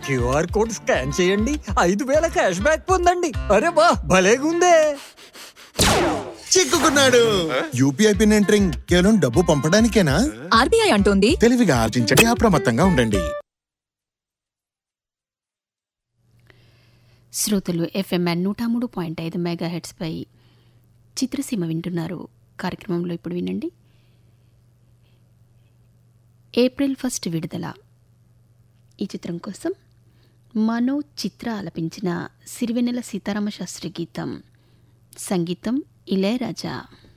QR code scan చేయండి ఐదు వేల క్యాష్ బ్యాక్ పొందండి అరే బా భలేగుందే చిక్కుకున్నాడు యూపీఐ పిన్ ఎంటరింగ్ కేవలం డబ్బు పంపడానికేనా ఆర్బీఐ అంటోంది తెలివిగా ఆర్జించండి అప్రమత్తంగా ఉండండి శ్రోతలు ఎఫ్ఎంఎన్ నూట మూడు పాయింట్ ఐదు మెగా హెడ్స్పై చిత్రసీమ వింటున్నారు కార్యక్రమంలో ఇప్పుడు వినండి ఏప్రిల్ ఫస్ట్ విడుదల ఈ చిత్రం కోసం మనో చిత్ర ఆలపించిన సిరివెన్నెల సీతారామ శాస్త్రి గీతం సంగీతం ఇళయరాజా